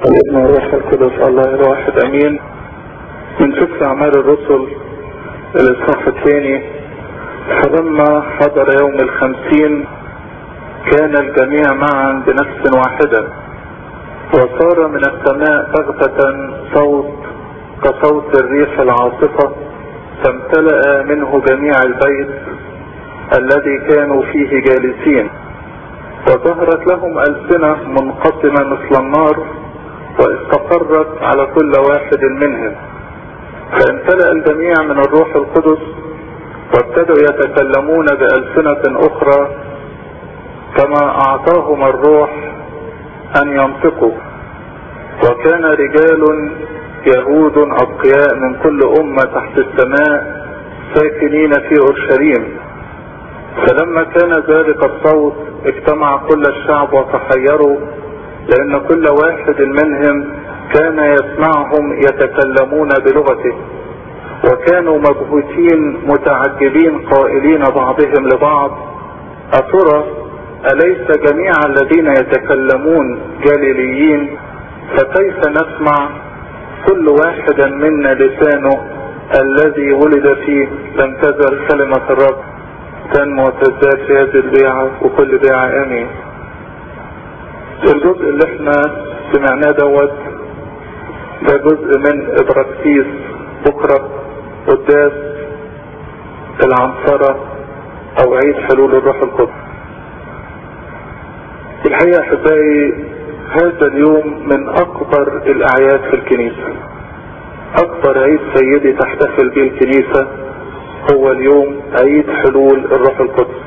الابن والروح القدس الله الواحد امين من سفر اعمال الرسل الاصحاح الثاني فلما حضر يوم الخمسين كان الجميع معا بنفس واحدة وصار من السماء بغتة صوت كصوت الريح العاصفة فامتلأ منه جميع البيت الذي كانوا فيه جالسين وظهرت لهم ألسنة منقسمة مثل النار واستقرت على كل واحد منهم فامتلأ الجميع من الروح القدس وابتدوا يتكلمون بألسنة أخرى كما أعطاهم الروح أن ينطقوا وكان رجال يهود أبقياء من كل أمة تحت السماء ساكنين في أورشليم فلما كان ذلك الصوت اجتمع كل الشعب وتحيروا لأن كل واحد منهم كان يسمعهم يتكلمون بلغته وكانوا مبهوتين متعجبين قائلين بعضهم لبعض أترى أليس جميع الذين يتكلمون جليليين فكيف نسمع كل واحد منا لسانه الذي ولد فيه لم تزل كلمة الرب تنمو وتزداد في هذه البيعة وكل بيعة امين الجزء اللي احنا سمعناه دوت ده جزء من ابراكسيس بكرة قداس العنصرة او عيد حلول الروح القدس الحقيقة احبائي هذا اليوم من اكبر الاعياد في الكنيسة اكبر عيد سيدي تحتفل به الكنيسة هو اليوم عيد حلول الروح القدس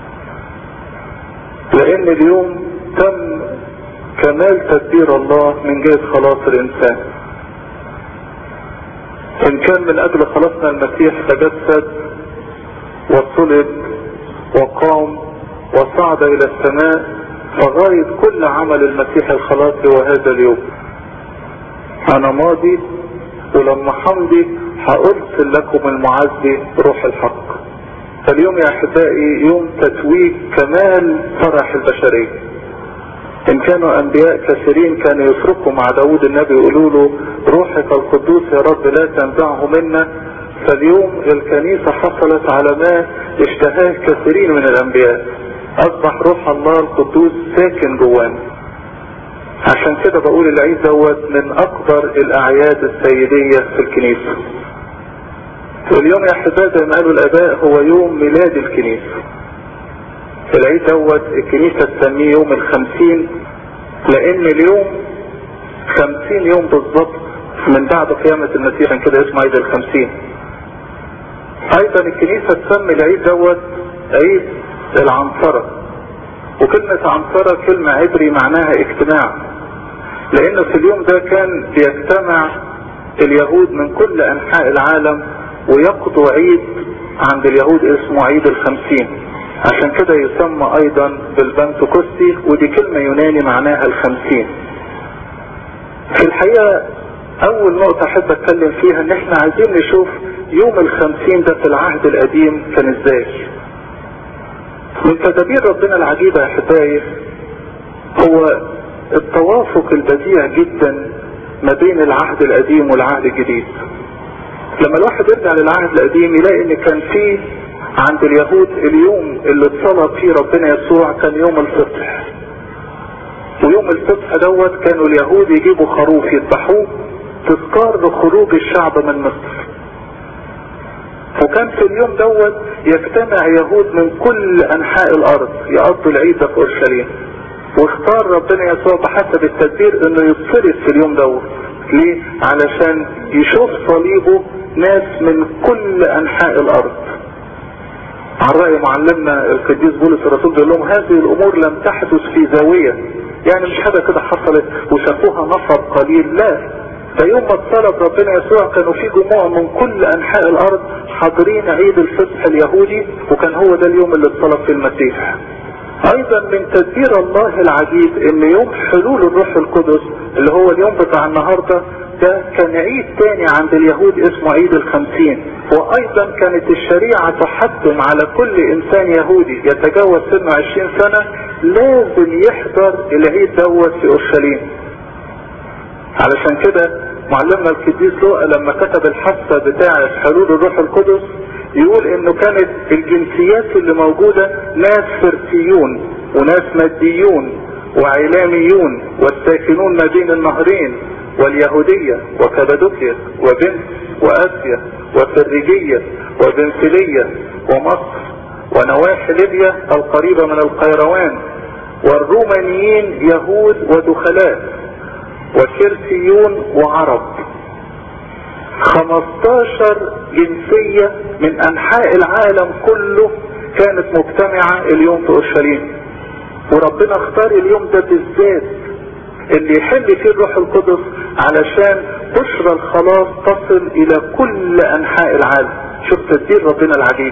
لان اليوم تم كمال تدبير الله من جهة خلاص الانسان ان كان من اجل خلاصنا المسيح تجسد وصلب وقام وصعد الى السماء فغاية كل عمل المسيح الخلاصي هو هذا اليوم انا ماضي ولما حمضي هارسل لكم المعزي روح الحق فاليوم يا احبائي يوم تتويج كمال فرح البشريه ان كانوا انبياء كثيرين كانوا يفرقوا مع داود النبي يقولوا له روحك القدوس يا رب لا تنزعه منا فاليوم الكنيسة حصلت على ما اشتهاه كثيرين من الانبياء اصبح روح الله القدوس ساكن جوانا عشان كده بقول العيد دوت من اكبر الاعياد السيدية في الكنيسة واليوم يا احبائي زي ما قالوا الاباء هو يوم ميلاد الكنيسة العيد دوت الكنيسة تسميه يوم الخمسين لان اليوم خمسين يوم بالظبط من بعد قيامة المسيح عشان كده اسمه عيد الخمسين ايضا الكنيسة تسمي العيد دوت عيد العنصرة وكلمة عنصرة كلمة عبري معناها اجتماع لان في اليوم ده كان بيجتمع اليهود من كل انحاء العالم ويقضوا عيد عند اليهود اسمه عيد الخمسين عشان كده يسمى ايضا بالبنتكوستي ودي كلمة يوناني معناها الخمسين في الحقيقة اول نقطة احب اتكلم فيها ان احنا عايزين نشوف يوم الخمسين ده في العهد القديم كان ازاي من تدابير ربنا العجيبة يا احبائي هو التوافق البديع جدا ما بين العهد القديم والعهد الجديد لما الواحد يرجع للعهد القديم يلاقي ان كان فيه عند اليهود اليوم اللي اتصلب فيه ربنا يسوع كان يوم الفطر ويوم الفطر دوت كانوا اليهود يجيبوا خروف يذبحوه تذكار لخروج الشعب من مصر وكان في اليوم دوت يجتمع يهود من كل انحاء الارض يقضوا العيد في اورشليم واختار ربنا يسوع بحسب التدبير انه يتصرف في اليوم دوت ليه علشان يشوف صليبه ناس من كل انحاء الارض عن رأي معلمنا القديس بولس الرسول بيقول لهم هذه الامور لم تحدث في زاوية يعني مش حاجة كده حصلت وشافوها نفر قليل لا ده يوم ما اتصلب ربنا يسوع كانوا في جموع من كل انحاء الارض حاضرين عيد الفصح اليهودي وكان هو ده اليوم اللي اتصلب فيه المسيح ايضا من تدبير الله العجيب ان يوم حلول الروح القدس اللي هو اليوم بتاع النهاردة ده كان عيد تاني عند اليهود اسمه عيد الخمسين وايضا كانت الشريعة تحتم على كل انسان يهودي يتجاوز سنه عشرين سنة لازم يحضر العيد دوت في اورشليم علشان كده معلمنا القديس لوقا لما كتب الحثة بتاعة حلول الروح القدس يقول انه كانت الجنسيات اللي موجودة ناس فرسيون وناس ماديون وعلاميون والساكنون ما بين النهرين واليهودية وكبادوكيا وبنت واسيا وفريجية وبنفلية ومصر ونواحي ليبيا القريبة من القيروان والرومانيين يهود ودخلاء وكرسيون وعرب 15 جنسية من انحاء العالم كله كانت مجتمعة اليوم في اورشليم وربنا اختار اليوم ده بالذات اللي يحل فيه الروح القدس علشان بشرى الخلاص تصل الى كل انحاء العالم شوف تدبير ربنا العجيب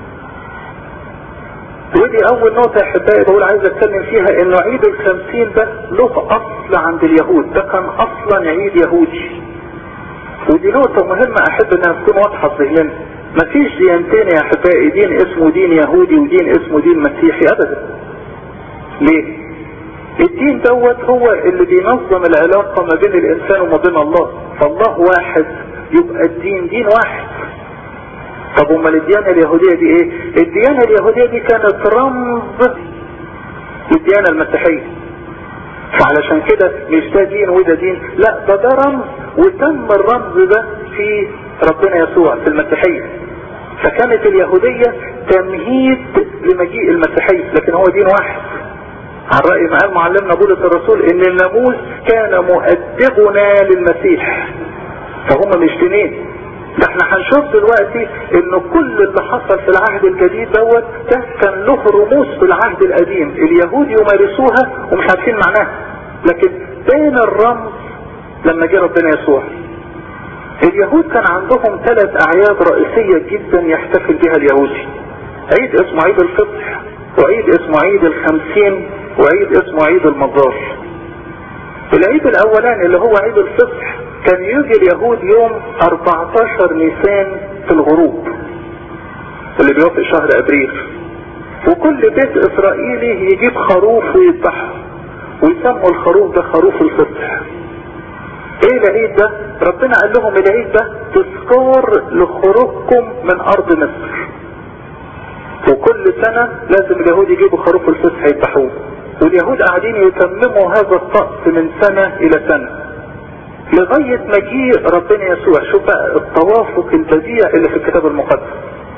ودي اول نقطة يا احبائي بقول عايز اتكلم فيها انه عيد الخمسين ده له اصل عند اليهود ده كان اصلا عيد يهودي ودي نقطة مهمة احب انها تكون واضحة في ذهننا مفيش ديانتين يا احبائي دين اسمه دين يهودي ودين اسمه دين مسيحي ابدا ليه الدين دوت هو اللي بينظم العلاقة ما بين الانسان وما بين الله فالله واحد يبقى الدين دين واحد طب امال الديانة اليهودية دي ايه الديانة اليهودية دي كانت رمز للديانة المسيحية فعلشان كده مش ده دين وده دين لا ده ده رمز وتم الرمز ده في ربنا يسوع في المسيحية فكانت اليهودية تمهيد لمجيء المسيحية لكن هو دين واحد عن رأي ما قال معلمنا بولس الرسول ان الناموس كان مؤدبنا للمسيح فهم مش دينين ده احنا هنشوف دلوقتي ان كل اللي حصل في العهد الجديد دوت ده كان له رموز في العهد القديم اليهود يمارسوها ومش عارفين معناها لكن بين الرمز لما جه ربنا يسوع اليهود كان عندهم ثلاث اعياد رئيسية جدا يحتفل بها اليهودي عيد اسمه عيد الفطر وعيد اسمه عيد الخمسين وعيد اسمه عيد المزار العيد الاولاني اللي هو عيد الفطر كان يجي اليهود يوم 14 نيسان في الغروب اللي بيوافق شهر ابريل وكل بيت اسرائيلي يجيب خروف ويذبحه ويسموا الخروف ده خروف الفطر ايه العيد ده ربنا قال لهم العيد ده تذكار لخروجكم من ارض مصر وكل سنة لازم اليهود يجيبوا خروف الفصح يذبحوه واليهود قاعدين يتمموا هذا الطقس من سنة الى سنة لغاية مجيء ربنا يسوع شوف بقى التوافق البديع اللي في الكتاب المقدس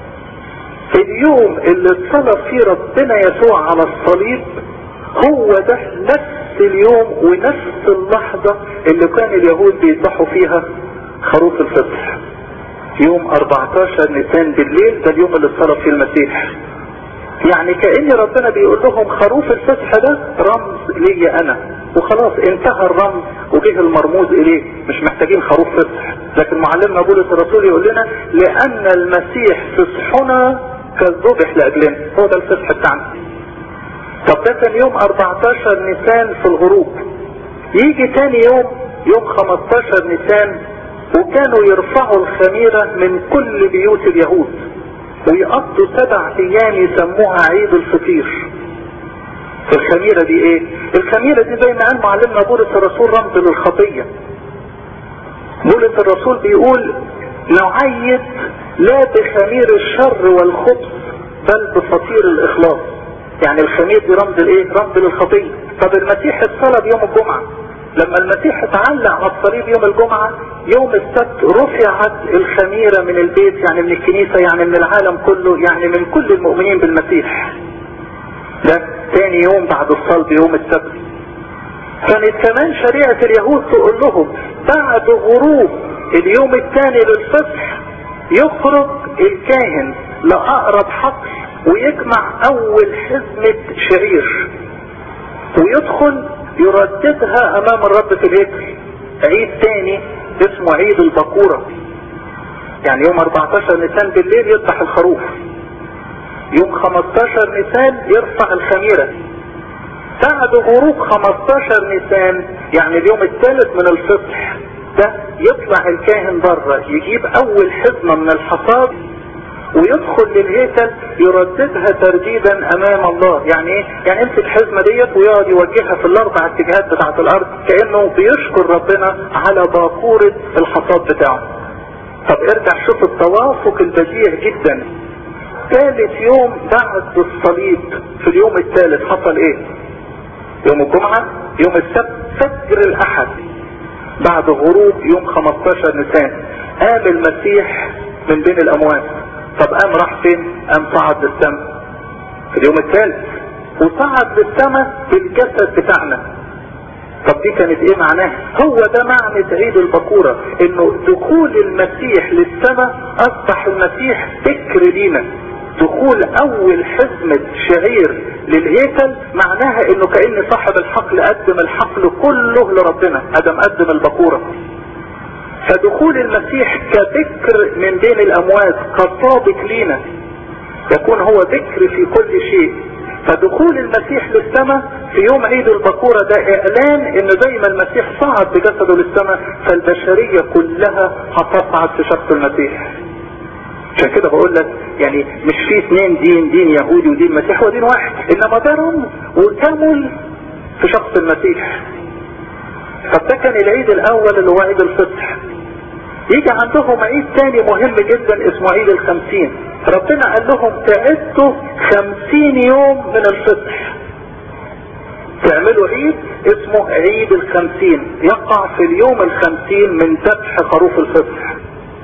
اليوم اللي اتصلب فيه ربنا يسوع على الصليب هو ده نفس اليوم ونفس اللحظة اللي كان اليهود بيذبحوا فيها خروف الفطر يوم 14 نيسان بالليل ده اليوم اللي اتصلب فيه المسيح يعني كأن ربنا بيقول لهم خروف الفتح ده رمز لي انا وخلاص انتهى الرمز وجه المرموز اليه مش محتاجين خروف فتح لكن معلمنا بولس الرسول يقول لنا لان المسيح فصحنا كالذبح لاجلنا هو ده الفتح بتاعنا طب ده كان يوم 14 نيسان في الغروب يجي تاني يوم يوم 15 نيسان وكانوا يرفعوا الخميرة من كل بيوت اليهود ويقضوا سبع ايام يسموها عيد الفطير الخميرة دي ايه الخميرة دي زي ما قال معلمنا بولس الرسول رمز للخطية بولس الرسول بيقول نعيد لا بخمير الشر والخبث بل بفطير الاخلاص يعني الخمير دي رمز الايه رمز للخطية طب المسيح اتصلب يوم الجمعة لما المسيح اتعلق على الصليب يوم الجمعة يوم السبت رفعت الخميرة من البيت يعني من الكنيسة يعني من العالم كله يعني من كل المؤمنين بالمسيح ده تاني يوم بعد الصلب يوم السبت كانت كمان شريعة اليهود تقول لهم بعد غروب اليوم الثاني للفتح يخرج الكاهن لأقرب حقل ويجمع أول حزمة شعير ويدخل يرددها امام الرب في الهيكل عيد تاني اسمه عيد البقورة يعني يوم 14 نيسان بالليل يذبح الخروف يوم 15 نيسان يرفع الخميرة بعد غروب 15 نيسان يعني اليوم الثالث من الفطح ده يطلع الكاهن بره يجيب اول حزمة من الحصاد ويدخل للهيكل يرددها ترديدا امام الله يعني ايه يعني يمسك الحزمه ديت ويقعد يوجهها في الاربع اتجاهات بتاعه الارض كانه بيشكر ربنا على باكوره الحصاد بتاعه طب ارجع شوف التوافق البديع جدا ثالث يوم بعد الصليب في اليوم الثالث حصل ايه يوم الجمعة يوم السبت فجر الاحد بعد غروب يوم 15 نيسان قام المسيح من بين الاموات طب قام راح فين قام صعد للسماء في اليوم الثالث وصعد للسماء بالجسد بتاعنا طب دي كانت ايه معناها هو ده معنى عيد البكورة انه دخول المسيح للسماء اصبح المسيح فكر لينا دخول اول حزمة شعير للهيكل معناها انه كأن صاحب الحقل قدم الحقل كله لربنا ادم قدم البكورة فدخول المسيح كذكر من بين الاموات كصادق لينا يكون هو ذكر في كل شيء فدخول المسيح للسماء في يوم عيد البكورة ده اعلان ان زي ما المسيح صعد بجسده للسماء فالبشرية كلها هتصعد في شخص المسيح عشان كده بقول لك يعني مش في اثنين دين دين يهودي ودين مسيح هو دين واحد انما ده رمز وكمل في شخص المسيح طب ده كان العيد الاول اللي هو عيد الفطر يجي عندهم عيد تاني مهم جدا اسمه عيد الخمسين ربنا قال لهم تعدوا خمسين يوم من الفطر تعملوا عيد اسمه عيد الخمسين يقع في اليوم الخمسين من ذبح خروف الفطر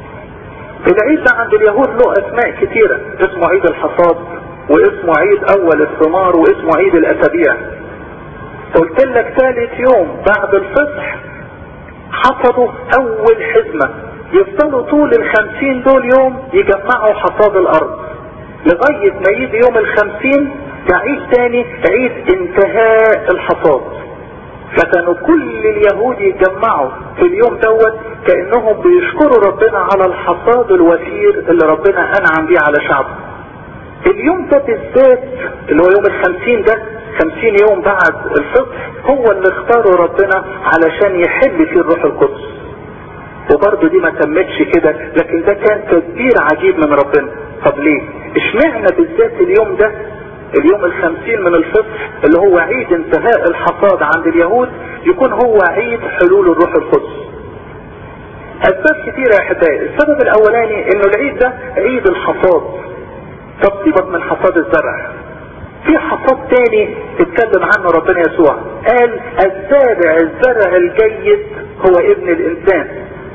العيد ده عند اليهود له اسماء كتيرة اسمه عيد الحصاد واسمه عيد اول الثمار واسمه عيد الاسابيع قلت لك ثالث يوم بعد الفصح حصدوا اول حزمة يفضلوا طول الخمسين دول يوم يجمعوا حصاد الارض لغاية ما يجي يوم الخمسين عيد تاني عيد انتهاء الحصاد فكانوا كل اليهود يتجمعوا في اليوم دوت كأنهم بيشكروا ربنا على الحصاد الوفير اللي ربنا انعم بيه على شعبه اليوم ده بالذات اللي هو يوم الخمسين ده خمسين يوم بعد الفطر هو اللي اختاره ربنا علشان يحل فيه الروح القدس وبرضه دي ما تمتش كده لكن ده كان تدبير عجيب من ربنا طب ليه اشمعنى بالذات اليوم ده اليوم الخمسين من الفطر اللي هو عيد انتهاء الحصاد عند اليهود يكون هو عيد حلول الروح القدس اسباب كتيرة يا احبائي السبب الاولاني انه العيد ده عيد الحصاد طب سيبك من حصاد الزرع في حصاد تاني اتكلم عنه ربنا يسوع قال الزارع الزرع الجيد هو ابن الانسان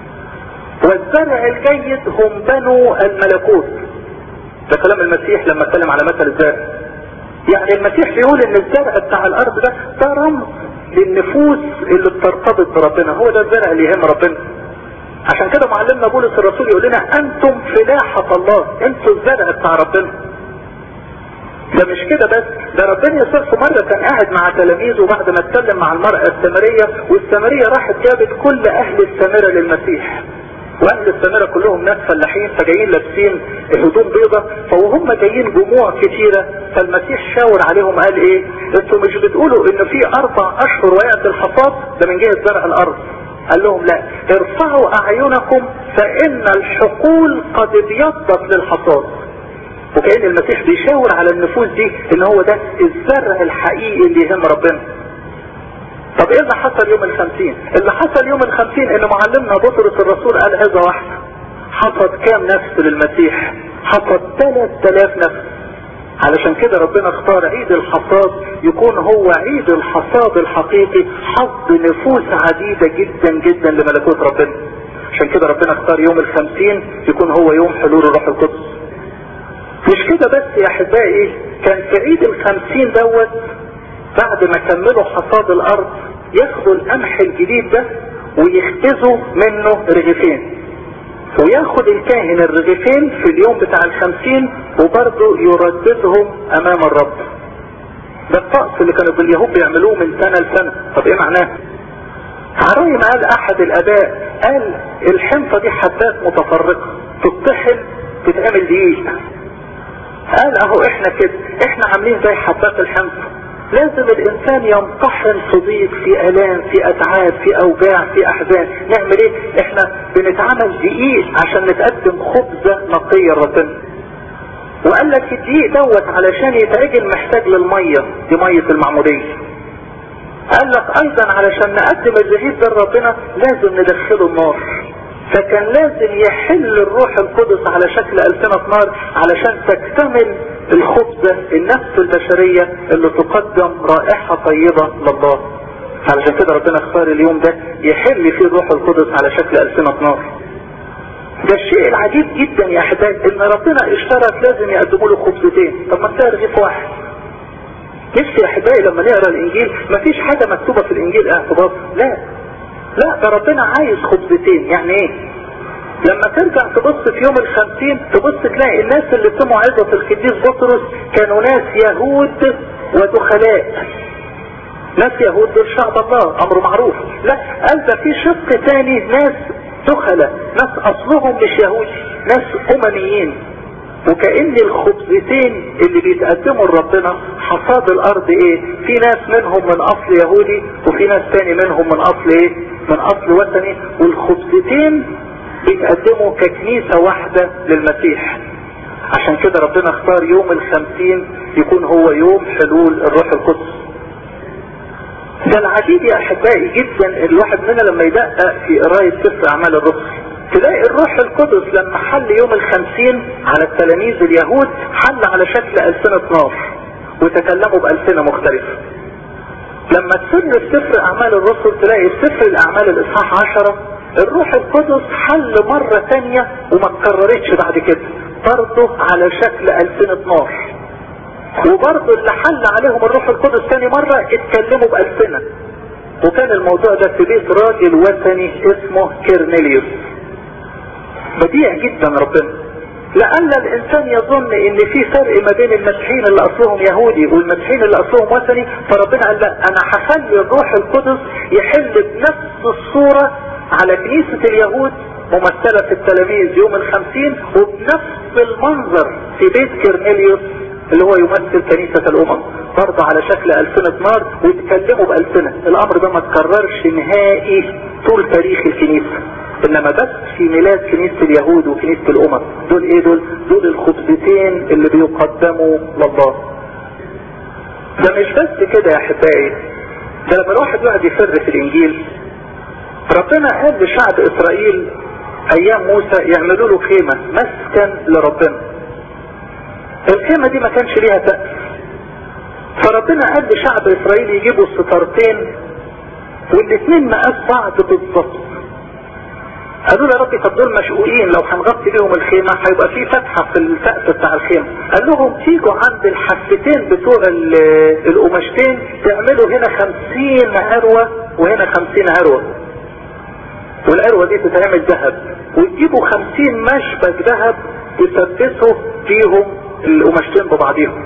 والزرع الجيد هم بنو الملكوت ده كلام المسيح لما اتكلم على مثل الزرع يعني المسيح بيقول ان الزرع بتاع الارض ده ده رمز للنفوس اللي بترتبط بربنا هو ده الزرع اللي يهم ربنا عشان كده معلمنا بولس الرسول يقول لنا انتم فلاحة الله انتوا الزرع بتاع ربنا ده مش كده بس ده ربنا يسوع في مرة كان قاعد مع تلاميذه بعد ما اتكلم مع المرأة السامرية والسامرية راحت جابت كل اهل السامرة للمسيح واهل السامرة كلهم ناس فلاحين فجايين لابسين هدوم بيضة فوهم جايين جموع كتيرة فالمسيح شاور عليهم قال ايه انتوا مش بتقولوا ان في اربع اشهر ويأتي الحصاد ده من جهة زرع الارض قال لهم لا ارفعوا اعينكم فان الحقول قد ابيضت للحصاد وكأن المسيح بيشاور على النفوس دي ان هو ده الزرع الحقيقي اللي يهم ربنا طب ايه اللي حصل يوم الخمسين اللي حصل يوم الخمسين ان معلمنا بطرس الرسول قال هذا واحدة حصد كام نفس للمسيح حصد ثلاث تلاف نفس علشان كده ربنا اختار عيد الحصاد يكون هو عيد الحصاد الحقيقي حظ نفوس عديدة جدا جدا لملكوت ربنا عشان كده ربنا اختار يوم الخمسين يكون هو يوم حلول الروح القدس مش كده بس يا احبائي كان في عيد الخمسين دوت بعد ما كملوا حصاد الارض ياخدوا القمح الجديد ده ويختزوا منه رغيفين وياخد الكاهن الرغيفين في اليوم بتاع الخمسين وبرضه يرددهم امام الرب ده الطقس اللي كانوا اليهود بيعملوه من سنة لسنة طب ايه معناه عرايم قال احد الاباء قال الحنطة دي حبات متفرقة تطحن تتعمل دقيق قال اهو احنا كده احنا عاملين زي حبات الحنطة لازم الانسان ينطحن في ضيق في الام في اتعاب في اوجاع في احزان نعمل ايه احنا بنتعمل دقيق عشان نتقدم خبزة نقية لربنا وقال لك الدقيق دوت علشان يتعجن محتاج للمية دي مية المعمودية قال لك ايضا علشان نقدم الزهيد ده لربنا لازم ندخله النار فكان لازم يحل الروح القدس على شكل ألسنة نار علشان تكتمل الخبزة النفس البشرية اللي تقدم رائحة طيبة لله علشان كده ربنا اختار اليوم ده يحل فيه الروح القدس على شكل ألسنة نار ده الشيء العجيب جدا يا احباب ان ربنا اشترط لازم يقدموا له خبزتين طب ما تلاقي رغيف واحد نفسي يا احبائي لما نقرا الانجيل مفيش حاجه مكتوبه في الانجيل اعتباط لا لا ده ربنا عايز خبزتين يعني ايه لما ترجع تبص في يوم الخمسين تبص تلاقي الناس اللي سمعوا عظة القديس بطرس كانوا ناس يهود ودخلاء ناس يهود دول شعب الله امر معروف لا قال ده في شق تاني ناس دخلاء ناس اصلهم مش يهودي ناس امميين وكأن الخبزتين اللي بيتقدموا لربنا حصاد الارض ايه في ناس منهم من اصل يهودي وفي ناس تاني منهم من اصل ايه من اصل وثني والخبزتين بيتقدموا ككنيسة واحدة للمسيح عشان كده ربنا اختار يوم الخمسين يكون هو يوم حلول الروح القدس ده العجيب يا احبائي جدا الواحد منا لما يدقق في قراية سفر اعمال الرسل تلاقي الروح القدس لما حل يوم الخمسين على التلاميذ اليهود حل على شكل ألسنة نار وتكلموا بألسنة مختلفة لما تسر في سفر أعمال الرسل تلاقي في سفر الأعمال الإصحاح عشرة الروح القدس حل مرة تانية وما اتكررتش بعد كده برضه على شكل ألسنة نار وبرضه اللي حل عليهم الروح القدس تاني مرة اتكلموا بألسنة وكان الموضوع ده في بيت راجل وثني اسمه كيرنيليوس بديع جدا ربنا لأن الإنسان يظن إن في فرق ما بين المسيحيين اللي أصلهم يهودي والمسيحيين اللي أصلهم وثني فربنا قال لا أنا هخلي الروح القدس يحل بنفس الصورة على كنيسة اليهود ممثلة في التلاميذ يوم الخمسين وبنفس المنظر في بيت كيرنيليوس اللي هو يمثل كنيسة الأمم برضه على شكل ألسنة نار ويتكلموا بألسنة الأمر ده ما تكررش نهائي طول تاريخ الكنيسة انما بس في ميلاد كنيسة اليهود وكنيسة الامم دول ايه دول دول الخبزتين اللي بيقدموا لله ده مش بس كده يا احبائي ده لما الواحد يقعد يفر في الانجيل ربنا قال لشعب اسرائيل ايام موسى يعملوا له خيمة مسكن لربنا الخيمة دي ما كانش ليها سقف فربنا قال لشعب اسرائيل يجيبوا الستارتين والاثنين مقاس بعض بالظبط قالوا له يا ربي طب دول مشقوقين لو هنغطي بيهم الخيمة هيبقى في فتحة في السقف بتاع الخيمة قال لهم تيجوا عند الحفتين بتوع القماشتين تعملوا هنا خمسين عروة وهنا خمسين عروة والعروة دي تتعمل ذهب وتجيبوا خمسين مشبك ذهب تثبتوا فيهم القماشتين ببعضيهم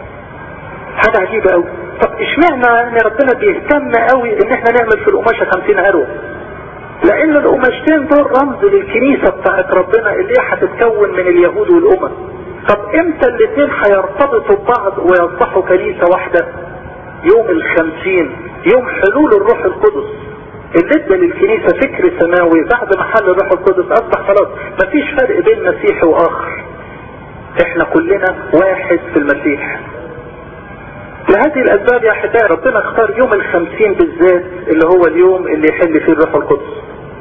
حاجة عجيبة قوي طب اشمعنى ان ربنا بيهتم قوي ان احنا نعمل في القماشة خمسين عروة لان القماشتين دول رمز للكنيسة بتاعت ربنا اللي هي هتتكون من اليهود والامم طب امتى الاثنين هيرتبطوا ببعض ويصبحوا كنيسة واحدة يوم الخمسين يوم حلول الروح القدس اللي ادى للكنيسة فكر سماوي بعد ما حل الروح القدس اصبح خلاص مفيش فرق بين مسيحي واخر احنا كلنا واحد في المسيح لهذه الاسباب يا احبائي ربنا اختار يوم الخمسين بالذات اللي هو اليوم اللي يحل فيه الروح القدس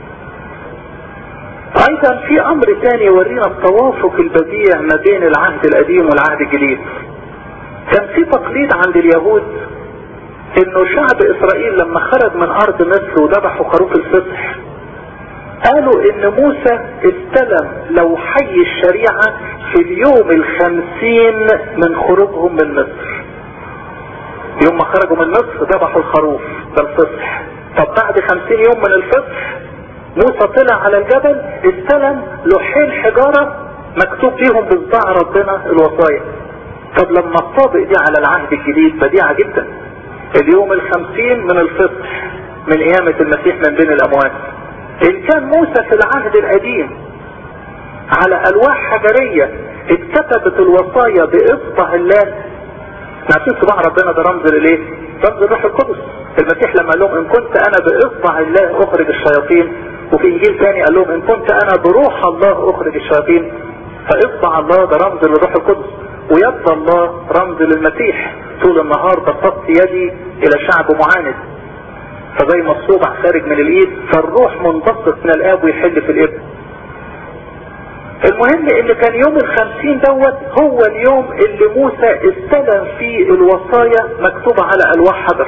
ايضا في امر ثاني يورينا التوافق البديع ما بين العهد القديم والعهد الجديد كان في تقليد عند اليهود انه شعب اسرائيل لما خرج من ارض مصر وذبحوا خروف الفصح قالوا ان موسى استلم لو حي الشريعة في اليوم الخمسين من خروجهم من مصر يوم ما خرجوا من مصر ذبحوا الخروف ده الفصح طب بعد خمسين يوم من الفصح موسى طلع على الجبل استلم لوحين حجارة مكتوب فيهم بصباع ربنا الوصايا طب لما الطابق دي على العهد الجديد بديعة جدا اليوم الخمسين من الفصح من قيامة المسيح من بين الأموات إن كان موسى في العهد القديم على ألواح حجرية اتكتبت الوصايا بإصبع الله عارفين صباع ربنا ده رمز للايه؟ رمز الروح القدس المسيح لما قال لهم ان كنت انا باصبع الله اخرج الشياطين وفي انجيل ثاني قال لهم ان كنت انا بروح الله اخرج الشياطين فاصبع الله ده رمز للروح القدس ويد الله رمز للمسيح طول النهار بسطت يدي الى شعب معاند فزي ما الصوبع خارج من الايد فالروح منبسط من الاب ويحل في الابن المهم ان كان يوم الخمسين دوت هو اليوم اللي موسى استلم فيه الوصايا مكتوبة على الواح حجر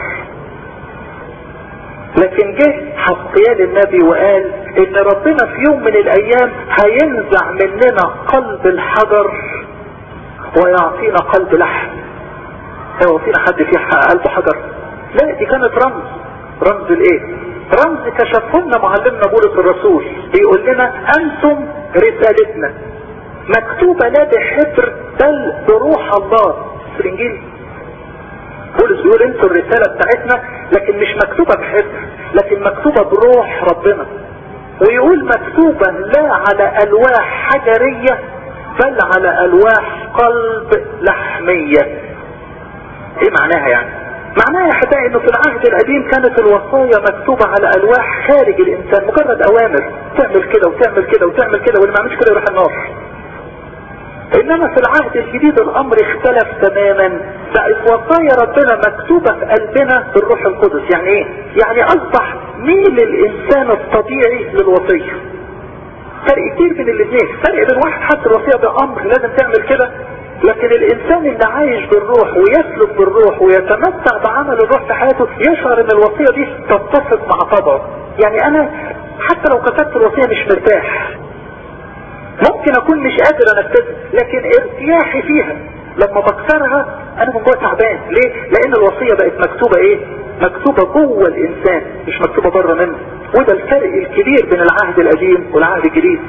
لكن جه حسقيال النبي وقال ان ربنا في يوم من الايام هينزع مننا قلب الحجر ويعطينا قلب لحم هو فينا حد فيه قلب حجر لا دي كانت رمز رمز الايه رمز كشفه لنا معلمنا بولس الرسول بيقول لنا انتم رسالتنا مكتوبة لا بحبر بل بروح الله في الانجيل بولس بيقول انتوا الرسالة بتاعتنا لكن مش مكتوبة بحبر لكن مكتوبة بروح ربنا ويقول مكتوبة لا على الواح حجرية بل على الواح قلب لحمية ايه معناها يعني معناها يا احبائي انه في العهد القديم كانت الوصايا مكتوبة على الواح خارج الانسان مجرد اوامر تعمل كده وتعمل كده وتعمل كده واللي ما عملش كده يروح النار انما في العهد الجديد الامر اختلف تماما بقت وصايا ربنا مكتوبة في قلبنا بالروح القدس يعني ايه يعني اصبح ميل الانسان الطبيعي للوصية فرق كتير بين الاثنين فرق بين واحد حط الوصية بامر لازم تعمل كده لكن الانسان اللي عايش بالروح ويسلك بالروح ويتمتع بعمل الروح في حياته يشعر ان الوصية دي تتفق مع طبعه يعني انا حتى لو كتبت الوصية مش مرتاح ممكن اكون مش قادر انفذها لكن ارتياحي فيها لما بكسرها انا من جوه تعبان ليه لان الوصية بقت مكتوبة ايه مكتوبة جوه الانسان مش مكتوبة بره منه وده الفرق الكبير بين العهد القديم والعهد الجديد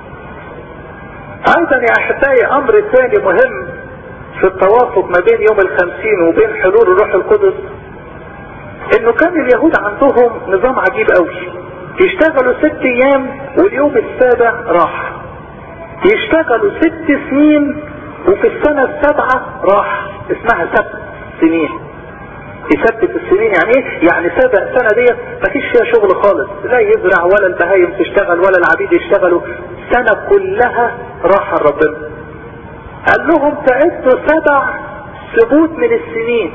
ايضا يا احبائي امر ثاني مهم في التوافق ما بين يوم الخمسين وبين حلول الروح القدس انه كان اليهود عندهم نظام عجيب قوي يشتغلوا ست ايام واليوم السابع راح يشتغلوا ست سنين وفي السنة السابعة راح اسمها سبت سنين يثبت السنين يعني ايه يعني سابع سنة ديت مفيش فيها شغل خالص لا يزرع ولا البهايم تشتغل ولا العبيد يشتغلوا سنة كلها راحة ربنا قال لهم تعدوا سبع ثبوت من السنين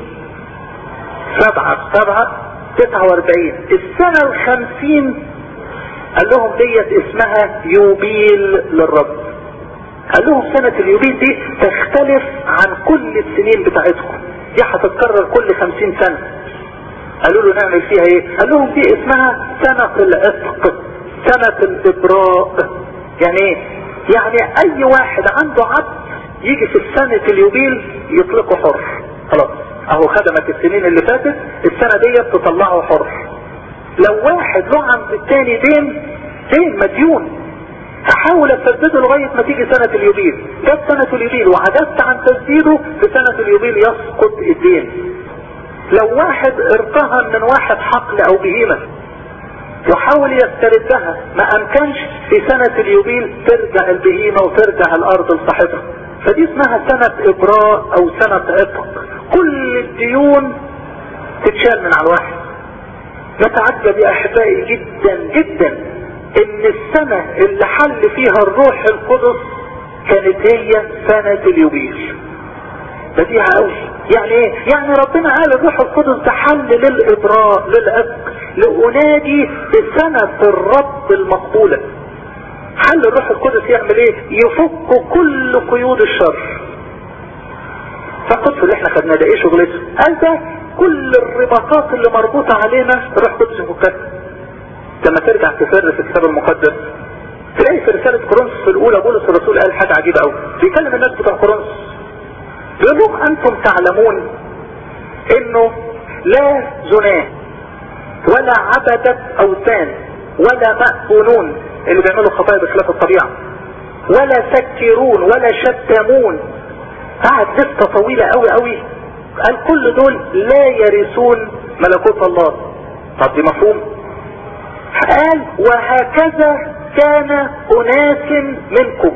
سبعة سبعة تسعة واربعين السنة الخمسين قال لهم ديت اسمها يوبيل للرب قال لهم سنة اليوبيل دي تختلف عن كل السنين بتاعتكم دي هتتكرر كل خمسين سنة قالوا له نعمل فيها ايه قال لهم دي اسمها سنة العتق سنة الابراء يعني ايه يعني اي واحد عنده عبد يجي في السنة اليوبيل يطلقه حر خلاص اهو خدمك السنين اللي فاتت السنة دي تطلعه حر لو واحد له عند التاني دين دين مديون احاول اسدده لغاية ما تيجي سنة اليوبيل جت سنة اليوبيل وعجزت عن تسديده في سنة اليوبيل يسقط الدين لو واحد ارتهن من واحد حقل او بهيمة وحاول يستردها ما امكنش في سنة اليوبيل ترجع البهيمة وترجع الارض لصاحبها فدي اسمها سنة ابراء او سنة عتق كل الديون تتشال من على الواحد نتعجب يا احبائي جدا جدا ان السنة اللي حل فيها الروح القدس كانت هي سنة اليوبيل بديهة قوي يعني ايه يعني ربنا قال الروح القدس ده حل للابراء للعتق لانادي بسنة الرب المقبولة حل الروح القدس يعمل ايه يفك كل قيود الشر فالقدس اللي احنا خدناه ده ايه شغلته قال ده كل الرباطات اللي مربوطة علينا الروح القدس يفكها لما ترجع تفر في الكتاب المقدس تلاقي في رسالة كورنثوس الأولى بولس الرسول قال حاجة عجيبة قوي بيكلم الناس بتوع كورنثوس بيقول لهم أنتم تعلمون إنه لا زناه ولا عبدة أوثان ولا مأذونون اللي بيعملوا خطايا بخلاف الطبيعة ولا سكرون ولا شتمون قعد لسه طويلة قوي قوي قال كل دول لا يرثون ملكوت الله طب دي مفهوم قال وهكذا كان اناس منكم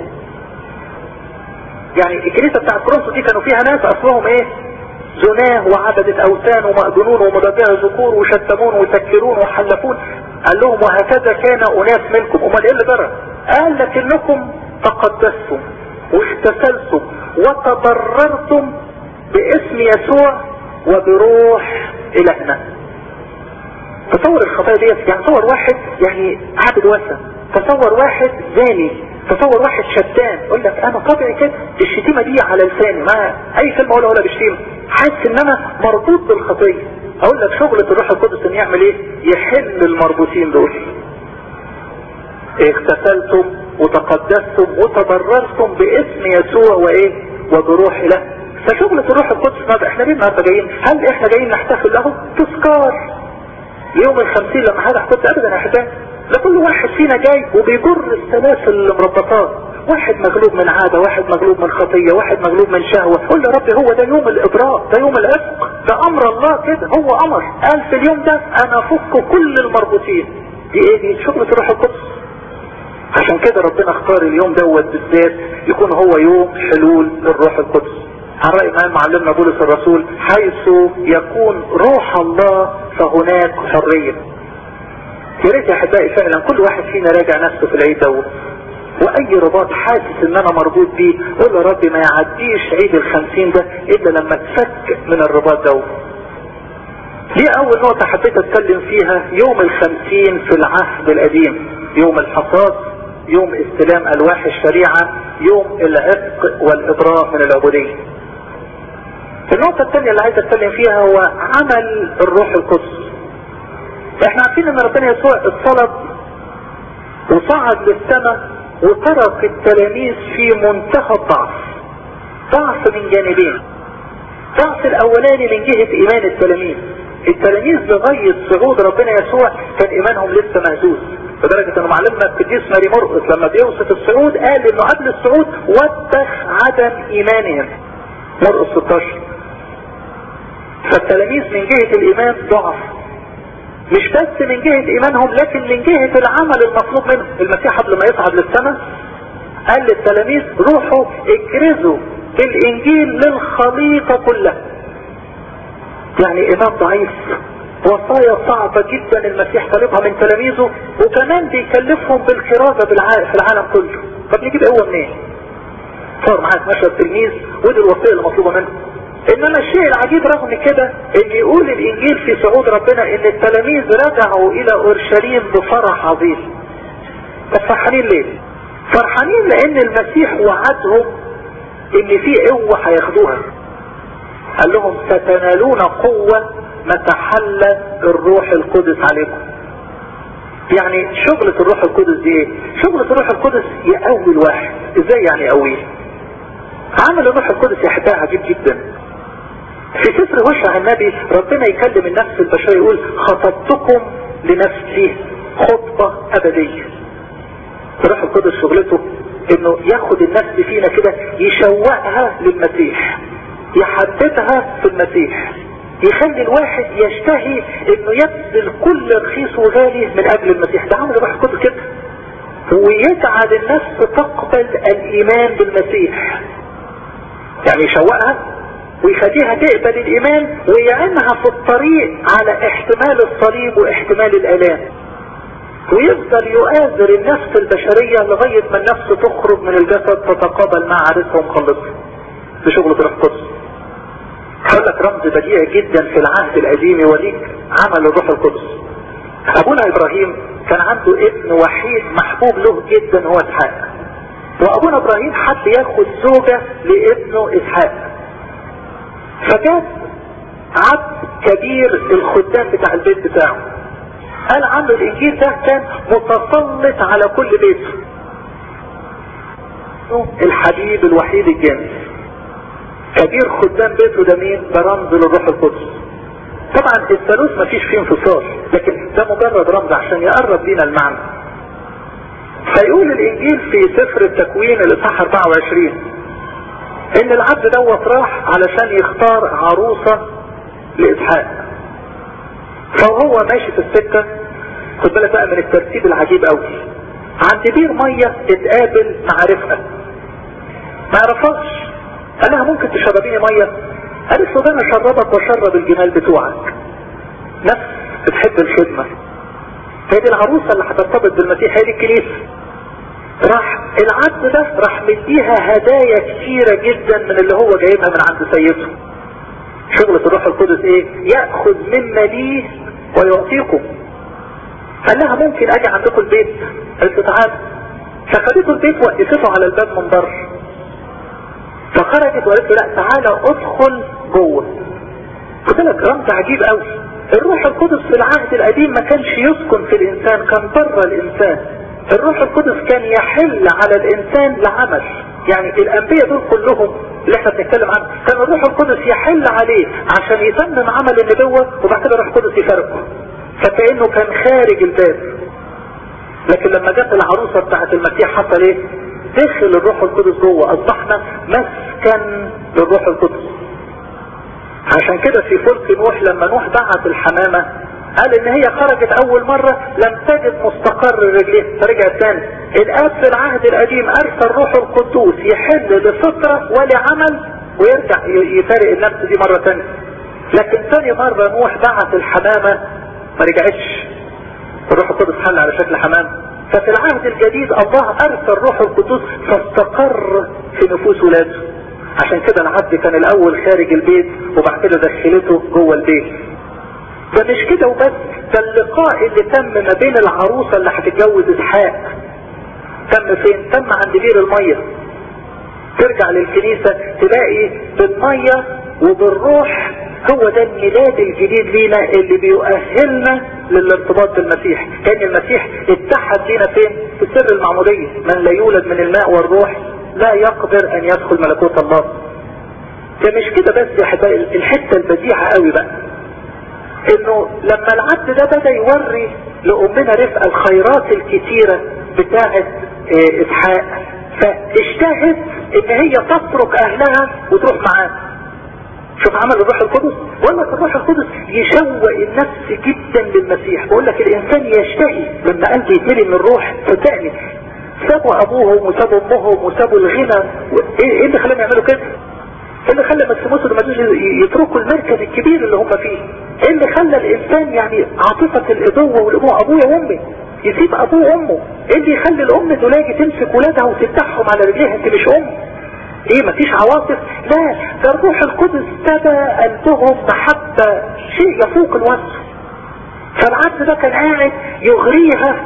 يعني الكنيسة بتاعت كورنثوس دي كانوا فيها ناس اصلهم ايه زناه وعبدة اوثان ومأذونون ومضاجع ذكور وشتمون وسكرون وحلفون قال لهم وهكذا كان اناس منكم امال ايه اللي جرى قال لكنكم تقدستم واغتسلتم وتضررتم باسم يسوع وبروح الهنا تصور الخطايا ديت يعني تصور واحد يعني عابد وثن تصور واحد زاني تصور واحد شتان يقول لك انا طبيعي كده الشتيمه دي على لساني ما اي كلمه اقولها ولا بشتيمه حاسس ان انا مربوط بالخطيه اقول لك شغلة الروح القدس ان يعمل ايه يحل المربوطين دول اغتسلتم وتقدستم وتبررتم باسم يسوع وايه وبروح له فشغلة الروح القدس ماذا احنا ليه النهارده جايين هل احنا جايين نحتفل له تذكار يوم الخمسين لما هذا حكوت ابدا يا احبائي ده كل واحد فينا جاي وبيجر السلاسل المربطات واحد مغلوب من عادة واحد مغلوب من خطية واحد مغلوب من شهوة قول يا ربي هو ده يوم الإبراء ده يوم العتق ده أمر الله كده هو أمر قال في اليوم ده أنا أفك كل المربوطين دي إيه دي شغلة الروح القدس عشان كده ربنا اختار اليوم دوت بالذات يكون هو يوم حلول الروح القدس عن رأي ما معلمنا بولس الرسول حيث يكون روح الله فهناك حرية يا ريت يا احبائي فعلا كل واحد فينا راجع نفسه في العيد دوت واي رباط حاسس ان انا مربوط بيه قول يا ربي ما يعديش عيد الخمسين ده الا لما تفك من الرباط دوت دي اول نقطة حبيت اتكلم فيها يوم الخمسين في العهد القديم يوم الحصاد يوم استلام الواح الشريعة يوم العتق والابراء من العبودية النقطة الثانية اللي عايز اتكلم فيها هو عمل الروح القدس احنا عارفين ان ربنا يسوع اتصلب وصعد للسماء وترك التلاميذ في منتهى الضعف ضعف من جانبين ضعف الاولاني من جهة ايمان التلاميذ التلاميذ لغاية صعود ربنا يسوع كان ايمانهم لسه مهزوز لدرجة ان معلمنا القديس ماري مرقس لما بيوصف الصعود قال انه قبل الصعود وبخ عدم ايمانهم مرقس 16 فالتلاميذ من جهة الايمان ضعف مش بس من جهة ايمانهم لكن من جهة العمل المطلوب منهم المسيح قبل ما يصعد للسماء قال للتلاميذ روحوا اكرزوا بالانجيل للخليقة كلها يعني ايمان ضعيف وصايا صعبة جدا المسيح طالبها من تلاميذه وكمان بيكلفهم بالكرازة في العالم كله طب نجيب قوة منين صار معاه 12 تلميذ ودي الوصية اللي مطلوبة منهم انما الشيء العجيب رغم كده ان يقول الانجيل في صعود ربنا ان التلاميذ رجعوا الى اورشليم بفرح عظيم طب فرحانين ليه فرحانين لان المسيح وعدهم ان في قوة هياخدوها قال لهم ستنالون قوة متى حل الروح القدس عليكم يعني شغلة الروح القدس دي ايه شغلة الروح القدس يقوي الواحد ازاي يعني يقويه عمل الروح القدس يا احبائي عجيب جدا في سفر وشع النبي ربنا يكلم النفس البشرية يقول خطبتكم لنفسي خطبة أبدية الروح القدس شغلته انه ياخد النفس فينا كده يشوقها للمسيح يحببها في المسيح يخلي الواحد يشتهي انه يبذل كل رخيص وغالي من اجل المسيح ده عمل الروح القدس كده ويجعل النفس تقبل الايمان بالمسيح يعني يشوقها ويخليها تقبل الايمان ويعينها في الطريق على احتمال الصليب واحتمال الالام ويفضل يؤازر النفس البشرية لغاية ما النفس تخرج من الجسد تتقابل مع عريسها ومخلصها بشغل روح القدس هقول لك رمز بديع جدا في العهد القديم يوريك عمل الروح القدس ابونا ابراهيم كان عنده ابن وحيد محبوب له جدا هو اسحاق وابونا ابراهيم حب ياخد زوجة لابنه اسحاق فجاب عبد كبير الخدام بتاع البيت بتاعه قال عنه الانجيل ده كان متسلط على كل بيته الحبيب الوحيد الجنس كبير خدام بيته ده مين ده رمز للروح القدس طبعا الثالوث مفيش فيه انفصال لكن ده مجرد رمز عشان يقرب لينا المعنى فيقول الانجيل في سفر التكوين الاصحاح 24 ان العبد دوت راح علشان يختار عروسة لاسحاق فهو ماشي في السكة خد بالك بقى من الترتيب العجيب قوي عند بير مية اتقابل مع رفقة ما عرفهاش قال لها ممكن تشربيني مية قالت له ده انا شربك واشرب الجمال بتوعك نفس بتحب الخدمة هي دي العروسة اللي هترتبط بالمسيح هي دي الكنيسة راح العبد ده راح مديها هدايا كثيرة جدا من اللي هو جايبها من عند سيده شغلة الروح القدس ايه يأخذ مما ليه ويعطيكم قال لها ممكن اجي عندكم البيت قالت تعال فخدته البيت وقفته على الباب من بره فخرجت وقالت له لا تعالى ادخل جوه خد لك رمز عجيب قوي الروح القدس في العهد القديم ما كانش يسكن في الانسان كان بره الانسان الروح القدس كان يحل على الانسان لعمل يعني الانبياء دول كلهم اللي احنا بنتكلم عنه كان الروح القدس يحل عليه عشان يتمم عمل النبوة وبعد كده الروح القدس يفارقه فكأنه كان خارج الباب لكن لما جت العروسة بتاعت المسيح حصل ايه دخل الروح القدس جوه اصبحنا مسكن للروح القدس عشان كده في فلك نوح لما نوح بعت الحمامة قال ان هي خرجت اول مرة لم تجد مستقر رجليه فرجعت تاني الاب في العهد القديم ارسل روح القدوس يحل لفطرة ولعمل ويرجع يفارق النفس دي مرة تانية لكن تاني مرة نوح بعت الحمامة ما رجعتش الروح القدس حل على شكل حمام ففي العهد الجديد الله ارسل روح القدس فاستقر في نفوس ولاده عشان كده العبد كان الاول خارج البيت وبعد كده دخلته جوه البيت ده مش كده وبس ده اللقاء اللي تم ما بين العروسة اللي هتتجوز اسحاق تم فين تم عند بير المية ترجع للكنيسة تلاقي بالمية وبالروح هو ده الميلاد الجديد لينا اللي بيؤهلنا للارتباط بالمسيح كان المسيح اتحد لينا فين في سر المعمودية من لا يولد من الماء والروح لا يقدر ان يدخل ملكوت الله ده مش كده بس يا حبايبي الحتة البديعة قوي بقى انه لما العبد ده بدا يوري لامنا رفقه الخيرات الكتيره بتاعه اسحاق فاشتهت ان هي تترك اهلها وتروح معاه شوف عمل الروح القدس بقول لك الروح القدس يشوق النفس جدا للمسيح بقول لك الانسان يشتهي لما قلبه يتملي من الروح صدقني سابوا ابوهم وسابوا امهم وسابوا الغنى ايه اللي خلاهم يعملوا كده ايه اللي خلى مكسيموس والمجوس يتركوا المركز الكبير اللي هم فيه ايه اللي خلى الانسان يعني عاطفة الابوة والابوة ابويا وامي يسيب ابوه وامه ايه اللي يخلي الام تلاقي تمسك ولادها وتفتحهم على رجليها انت مش ام ايه مفيش عواطف لا ده الروح القدس ابتدى قلبهم محبة شيء يفوق الوصف فالعبد ده كان قاعد يغريها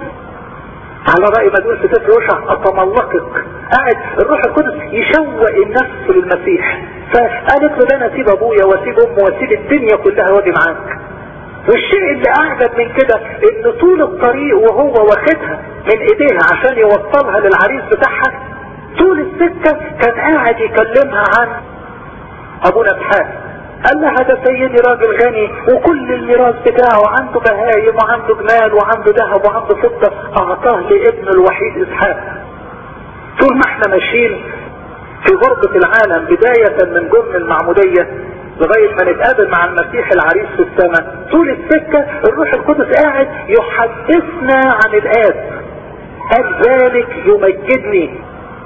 على رأي ما تقول في سفر يوشع أتملقك قاعد الروح القدس يشوق النفس للمسيح فقالت له ده انا اسيب ابويا واسيب امي واسيب الدنيا كلها واجي معاك والشيء اللي اعجب من كده ان طول الطريق وهو واخدها من ايديها عشان يوصلها للعريس بتاعها طول السكة كان قاعد يكلمها عن ابونا اسحاق قال لها ده سيدي راجل غني وكل الميراث بتاعه عنده بهايم وعنده جمال وعنده ذهب وعنده فضة اعطاه لابنه الوحيد اسحاق طول ما احنا ماشيين في غربة العالم بداية من جرم المعمودية لغاية ما نتقابل مع المسيح العريس في السماء طول السكة الروح القدس قاعد يحدثنا عن الآب قال ذلك يمجدني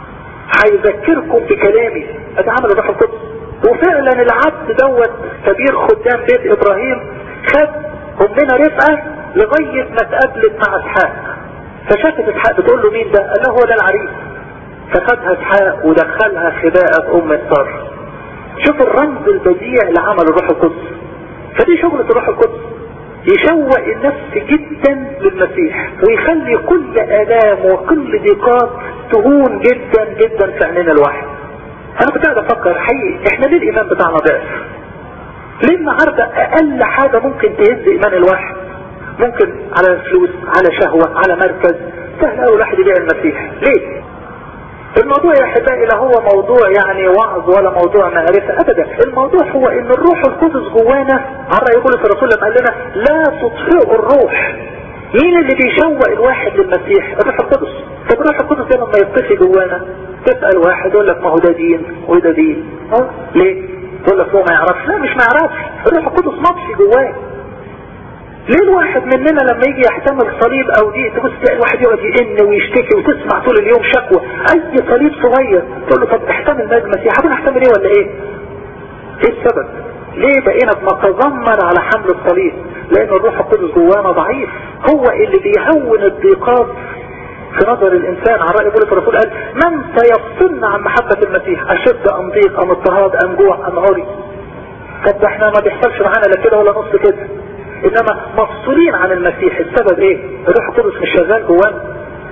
هيذكركم بكلامي ادي عمل الروح القدس وفعلا العبد دوت كبير خدام بيت ابراهيم خد امنا رفقة لغاية ما اتقابلت مع اسحاق فشافت اسحاق بتقول له مين ده قال له هو ده العريس فخدها اسحاق ودخلها خباء ام الصر شوف الرمز البديع لعمل الروح القدس فدي شغلة الروح القدس يشوق النفس جدا للمسيح ويخلي كل الام وكل ضيقات تهون جدا جدا في عيننا الواحد انا كنت قاعد افكر حقيقي احنا ليه الايمان بتاعنا ضعف ليه النهارده اقل حاجة ممكن تهز ايمان الواحد ممكن على فلوس على شهوة على مركز سهل قوي الواحد يبيع المسيح ليه الموضوع يا احبائي لا هو موضوع يعني وعظ ولا موضوع معرفة ابدا الموضوع هو ان الروح القدس جوانا على رأي يقول الرسول لما قال لنا لا تطفئوا الروح مين اللي بيشوق الواحد للمسيح الروح القدس طب الروح القدس لما يطفي جوانا تسأل واحد يقول لك ما هو ده دين وده دين اه ليه يقول لك هو ما يعرفش لا مش ما يعرفش الروح القدس مطفي جواه ليه الواحد مننا لما يجي يحتمل صليب او دي تبص تلاقي الواحد يقعد يئن ويشتكي وتسمع طول اليوم شكوى اي صليب صغير تقول له طب احتمل مجد المسيح هبقى احتمل ايه ولا ايه ايه السبب ليه بقينا بنتذمر على حمل الصليب لان الروح القدس جوانا ضعيف هو اللي بيهون الضيقات في نظر الانسان على رأي بولس الرسول قال من سيفصلنا عن محبة المسيح اشد ام ضيق ام اضطهاد ام جوع ام عري طب احنا ما بيحصلش معانا لا كده ولا نص كده انما مفصولين عن المسيح السبب ايه الروح القدس مش شغال جوانا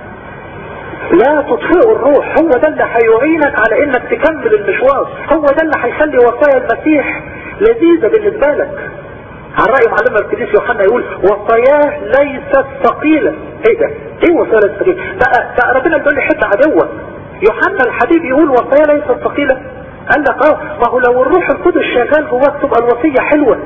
لا تطفئوا الروح هو ده اللي هيعينك على انك تكمل المشوار هو ده اللي هيخلي وصايا المسيح لذيذة بالنسبة لك على رأي معلم القديس يوحنا يقول وصاياه ليست ثقيلة ايه ده ايه وصايا ليست ثقيلة بقى, بقى ربنا بيقول لي حتة عدوة يوحنا الحبيب يقول وصايا ليست ثقيلة قال لك اه ما هو لو الروح القدس شغال جواك تبقى الوصية حلوة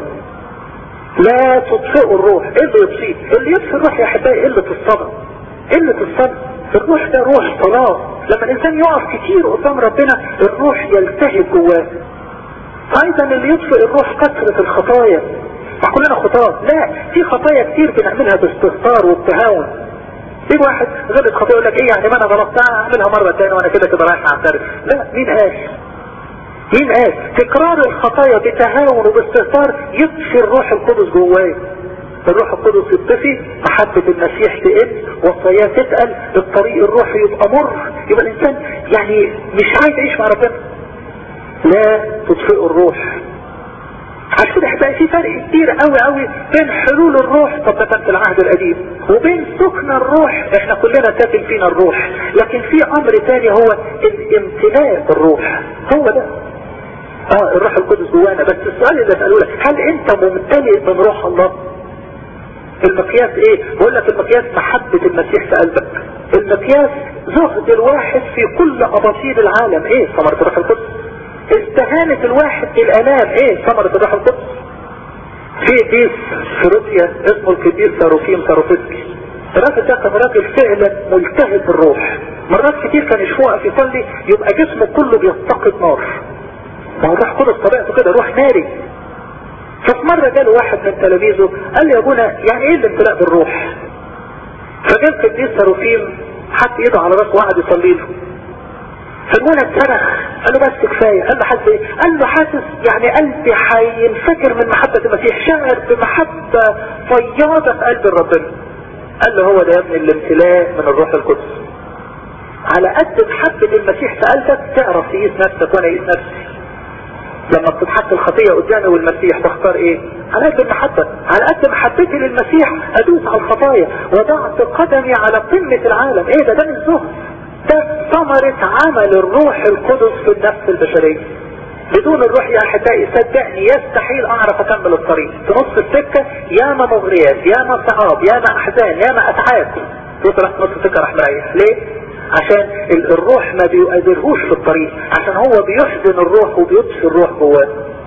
لا تطفئوا الروح ايه اللي يطفيه اللي يطفي الروح يا احبائي قلة الصبر قلة الصبر الروح ده روح صلاة لما الانسان يقف كتير قدام ربنا الروح يلتهب جواه ايضا اللي يطفئ الروح كثرة الخطايا ما كلنا خطاة لا في خطايا كتير بنعملها باستهتار وبتهاون في واحد غلط خطايا يقول لك ايه يعني ما انا غلطتها اعملها مرة تانية وانا كده كده رايح اعترف لا مين قال مين قال تكرار الخطايا بتهاون وباستهتار يطفي الروح القدس جوايا الروح القدس يطفي محبة المسيح تقل وصاياه تتقل الطريق الروحي يبقى مر يبقى الانسان يعني مش عايز يعيش مع ربنا لا تطفئ الروح عشان كده هتلاقي في فرق كتير قوي قوي بين حلول الروح طب ده كان في العهد القديم وبين سكن الروح احنا كلنا ساكن فينا الروح لكن في امر تاني هو الامتلاء بالروح هو ده اه الروح القدس جوانا بس السؤال اللي اساله لك هل انت ممتلئ من روح الله المقياس ايه بقول لك المقياس محبة المسيح في قلبك المقياس زهد الواحد في كل اباطيل العالم ايه ثمرة الروح القدس استهانة الواحد بالالام ايه ثمرة الروح القدس في قديس في روسيا اسمه القديس ساروفيم ساروفسكي الراجل ده كان راجل فعلا ملتهب بالروح مرات كتير كان يشوق في يصلي يبقى جسمه كله بيفتقد نار ما هو الروح القدس طبيعته كده روح ناري ففي مرة جاله واحد من تلاميذه قال لي يا ابونا يعني ايه الامتلاء بالروح فجاء القديس ساروفيم حط ايده على راسه وقعد يصلي له فالولد صرخ قال له بس كفاية قال له حاسس ايه قال له حاسس يعني قلبي هينفكر من محبة المسيح شعر بمحبة فياضة في قلب ربنا قال له هو ده يا ابني الامتلاء من الروح القدس على قد محبة المسيح في قلبك تعرف تقيس نفسك وانا اقيس نفسي لما بتتحط الخطية قدامي والمسيح بختار ايه على قد المحبة على قد محبتي للمسيح ادوس على الخطايا وضعت قدمي على قمة العالم ايه ده ده مش زهد ده ثمرة عمل الروح القدس في النفس البشرية بدون الروح يا احبائي صدقني يستحيل اعرف اكمل الطريق في نص السكة ياما مغريات ياما صعاب ياما احزان ياما اتعاب توصل نص السكة راح مريح ليه عشان الروح ما بيقدرهوش في الطريق عشان هو بيحزن الروح وبيطفي الروح جواه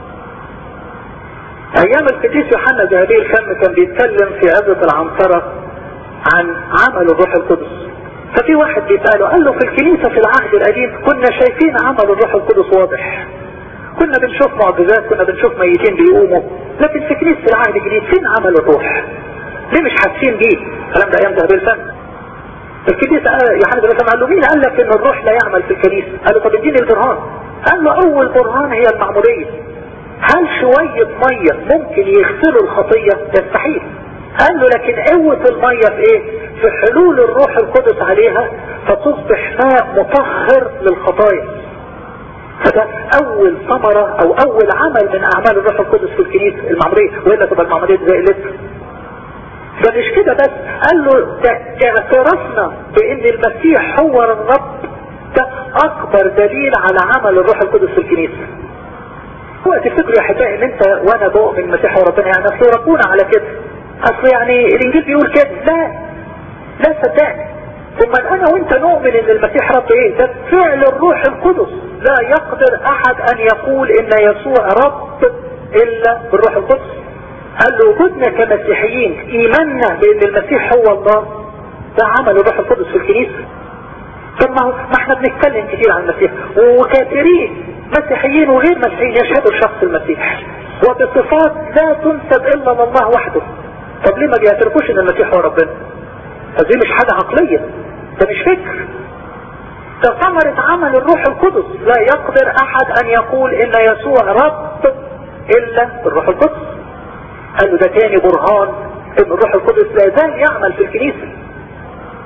ايام القديس يوحنا ذهبي الفم كان بيتكلم في عزة العنصرة عن عمل الروح القدس ففي واحد بيسأله قال له في الكنيسة في العهد القديم كنا شايفين عمل الروح القدس واضح كنا بنشوف معجزات كنا بنشوف ميتين بيقوموا لكن في كنيسة العهد الجديد فين عمل الروح ليه مش حاسين بيه الكلام ده ايام ذهبي الفم الكنيسة يوحنا بن قال له مين قال لك ان الروح لا يعمل في الكنيسة قال له طب اديني البرهان قال له اول برهان هي المعمودية هل شوية مية ممكن يغسلوا الخطية يستحيل قال له لكن قوة المية في ايه في حلول الروح القدس عليها فتصبح ماء مطهر للخطايا فده اول ثمرة او اول عمل من اعمال الروح القدس في الكنيسة المعمودية وإلا تبقى المعمودية زي اللتر ده مش كده بس قال له ده اعترفنا بان المسيح هو الرب ده اكبر دليل على عمل الروح القدس في الكنيسة هو تفتكروا يا احبائي ان انت وانا بؤمن المسيح وربنا يعني اصل ربنا على كده اصل يعني الانجيل بيقول كده لا لا صدقني ثم انا وانت نؤمن ان المسيح رب ايه ده فعل الروح القدس لا يقدر احد ان يقول ان يسوع رب الا بالروح القدس قال له وجودنا كمسيحيين ايماننا بان المسيح هو الله ده عمل الروح القدس في الكنيسة طب ما ما احنا بنتكلم كتير عن المسيح وكثيرين مسيحيين وغير مسيحيين يشهدوا شخص المسيح وبصفات لا تنسب الا لله وحده طب ليه ما بيعترفوش ان المسيح هو ربنا دي مش حاجة عقلية ده مش فكر ده ثمرة عمل الروح القدس لا يقدر احد ان يقول ان يسوع رب الا بالروح القدس قال له ده تاني برهان ان الروح القدس لا زال يعمل في الكنيسة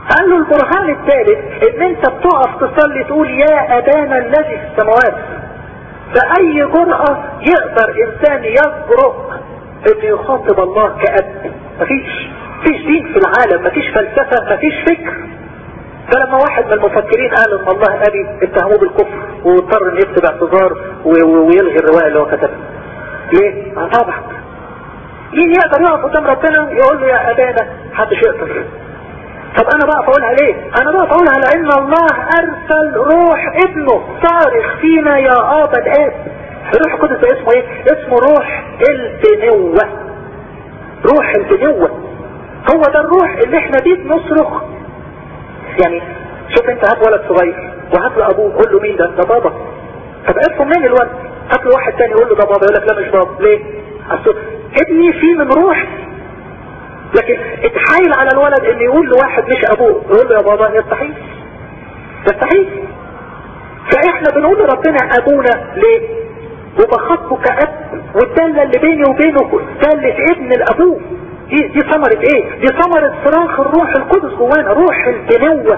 قال له البرهان الثالث ان انت بتقف تصلي تقول يا ابانا الذي في السماوات بأي جرأة يقدر انسان يجرؤ انه يخاطب الله كأب مفيش مفيش دين في العالم مفيش فلسفة مفيش فكر فلما واحد من المفكرين قال ان الله ابي اتهموه بالكفر واضطر انه يكتب اعتذار ويلغي الرواية اللي هو كتبها ليه؟ اه طبعا مين يقدر يقف قدام ربنا يقول له يا ابانا محدش يقدر طب انا بقى اقولها ليه انا بقى اقولها لان الله ارسل روح ابنه صارخ فينا يا ابا الاب الروح القدس ده اسمه ايه اسمه روح البنوة روح البنوة هو ده الروح اللي احنا بيه بنصرخ يعني شوف انت هات ولد صغير وهات له ابوه قول له مين ده ده بابا طب عرفوا منين الولد هات له واحد تاني يقول له ده بابا يقول لك لا مش بابا ليه اصل ابني فيه من روح لكن اتحايل على الولد ان يقول لواحد مش ابوه يقول له يا بابا يستحيل يستحيل فاحنا بنقول لربنا ابونا ليه وبخطه كأب والدالة اللي بيني وبينه دالة ابن الابوه دي دي ثمرة ايه دي ثمرة صراخ الروح القدس جوانا روح البنوة